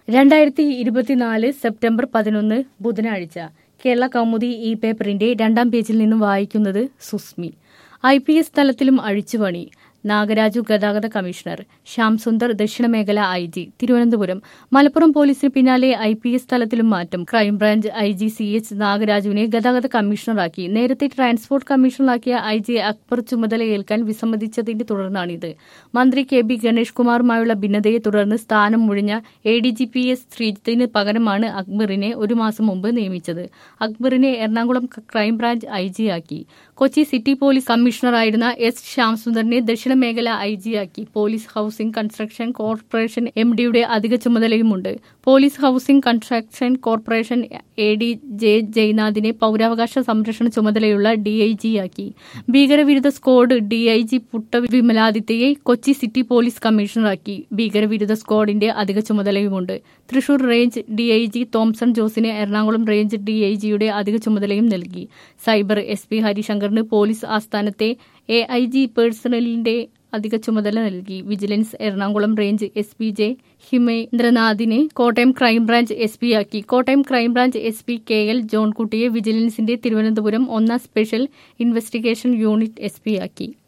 രണ്ടായിരത്തി ഇരുപത്തിനാല് സെപ്റ്റംബർ പതിനൊന്ന് ബുധനാഴ്ച കേരള കൗമുദി ഈ പേപ്പറിന്റെ രണ്ടാം പേജിൽ നിന്നും വായിക്കുന്നത് സുസ്മി ഐ പി എസ് തലത്തിലും അഴിച്ചുപണി നാഗരാജു ഗതാഗത കമ്മീഷണർ ശ്യാം സുന്ദർ ദക്ഷിണമേഖല ഐ ജി തിരുവനന്തപുരം മലപ്പുറം പോലീസിന് പിന്നാലെ ഐ പി എസ് തലത്തിലും മാറ്റം crime branch I G C H നാഗരാജുവിനെ ഗതാഗത കമ്മീഷണറാക്കി നേരത്തെ ട്രാൻസ്പോർട്ട് കമ്മീഷണറാക്കിയ ഐ ജി അക്ബർ ചുമതലയേൽക്കാൻ വിസമ്മതിച്ചതിനെ തുടർന്നാണിത് മന്ത്രി കെ ബി ഗണേഷ് കുമാറുമായുള്ള ഭിന്നതയെ തുടർന്ന് സ്ഥാനം ഒഴിഞ്ഞ A D G P S ശ്രീജിത്തിന് പകരമാണ് അക്ബറിനെ ഒരു മാസം മുമ്പ് നിയമിച്ചത് അക്ബറിനെ എറണാകുളം ക്രൈംബ്രാഞ്ച് ഐ ജിയാക്കി കൊച്ചി സിറ്റി പോലീസ് കമ്മീഷണറായിരുന്ന എസ് ശ്യാംസുന്ദറിനെ ദക്ഷിണ മേഖല ഐ ജിയാക്കി police housing construction corporation M ഡിയുടെ അധിക ചുമതലയുമുണ്ട് police housing construction corporation A D J ജയ്നാഥിനെ പൌരാവകാശ സംരക്ഷണ ചുമതലയുള്ള ഡി ഐ ജിയാക്കി ഭീകരവിരുദ്ധ squad D I G Putta വിമലാദിത്യയെ കൊച്ചി സിറ്റി പോലീസ് കമ്മീഷണറാക്കി ഭീകരവിരുദ്ധ സ്ക്വാഡിന്റെ അധിക ചുമതലയുമുണ്ട് Thrissur range D I G Thomson ജോസിന് എറണാകുളം റേഞ്ച് ഡി ഐ ജിയുടെ അധിക ചുമതലയും നൽകി സൈബർ എസ് പി ഹരിശങ്കറിന് പോലീസ് ആസ്ഥാനത്തെ എ ഐ ജി പേഴ്സണലിന്റെ അധിക ചുമതല നൽകി vigilance Ernakulam range S P J ഹിമേന്ദ്രനാഥിനെ കോട്ടയം ക്രൈംബ്രാഞ്ച് എസ് പിയാക്കി Kottayam crime branch S P K L ജോൺകുട്ടിയെ വിജിലൻസിന്റെ തിരുവനന്തപുരം ഒന്നാം സ്പെഷ്യൽ ഇൻവെസ്റ്റിഗേഷൻ യൂണിറ്റ് എസ് പിയാക്കി